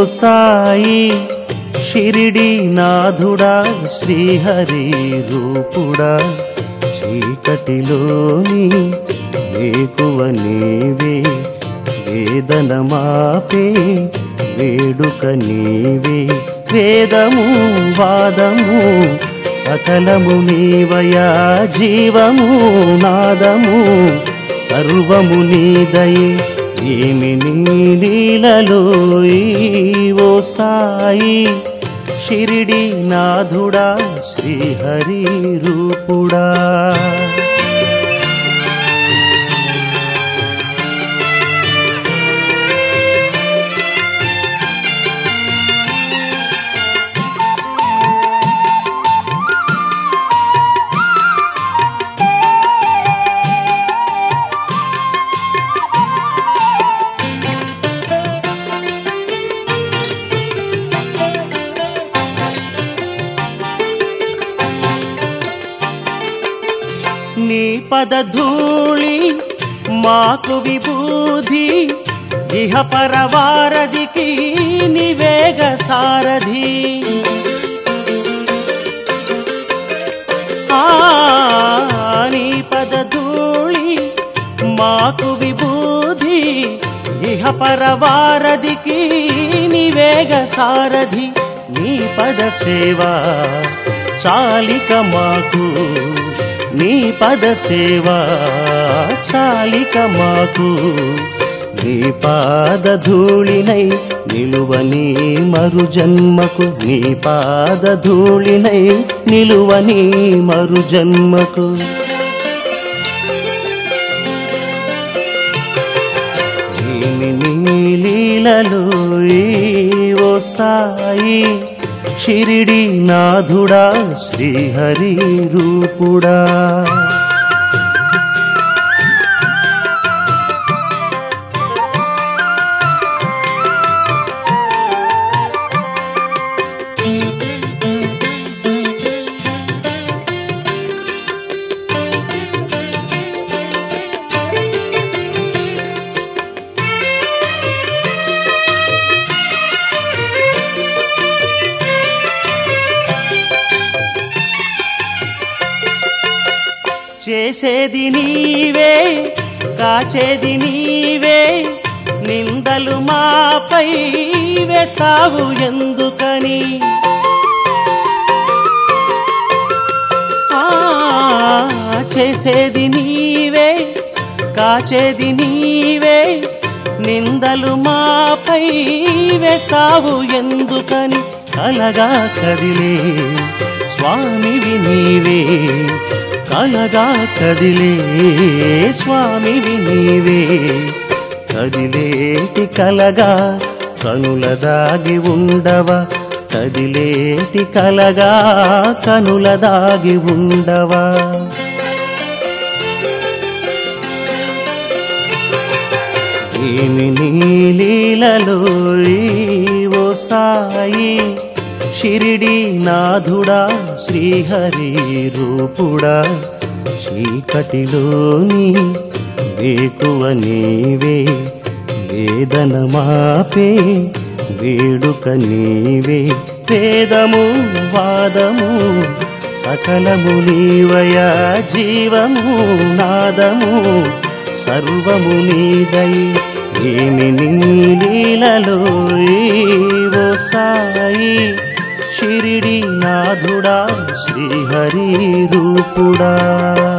సాయి షిరిడి నాథుడా శ్రీహరి రూపుడా చీకటిలోని వేకువ నీవే వేదనమాపే వేడుక నీవే వేదము వాదము సకలము నీవయా జీవము నాదము సర్వము నీదయే ఏమి నీ లీలలో ఓ సాయి షిరిడి నాథుడా శ్రీహరి రూపుడా నీ పదధూళి మాకు విభూది ఇహ పరవారదికి నివేగ సారథి ఆ నీ పదధూళి మాకు విభూది ఇహ పరవారదికి నివేగ సారథి నీ పద సేవా చాలిక మాకు నీ పద సేవా చాలిక మాకు నీ పాద ధూళినై నిలువని మరు జన్మకు నీ పాద ధూళినై నిలువని మరు జన్మకు ఏమి నీ లీలలో ఓ సాయి షిరిడి నాథుడా శ్రీహరి రూపుడా చేసేది నీవే కాచేది నీవే నిందలు మాపై వేస్తావు ఎందుకని ఆ చేసేది నీవే కాచేది నీవే నిందలు మాపై వేస్తావు ఎందుకని కలగా కదిలే స్వామివి నీవే కలగా కదిలే స్వామివి నీవే కదిలేటి కలగా కనుల దాగి ఉండవా కదిలేటి కలగా కనుల దాగి ఉండవా ఏమి నీ లీలలో ఓ సాయి షిరిడి నాథుడా శ్రీహరి రూపుడా చీకటిలోని వేకువ నీవే వేదన మాపే వేడుక నీవే వేదము వాదము సకలము నీవయా జీవము నాదము సర్వము నీదై ఏమి నీ లీలలో ఓ సాయి షిరిడి నాథుడా శ్రీహరి రూపుడా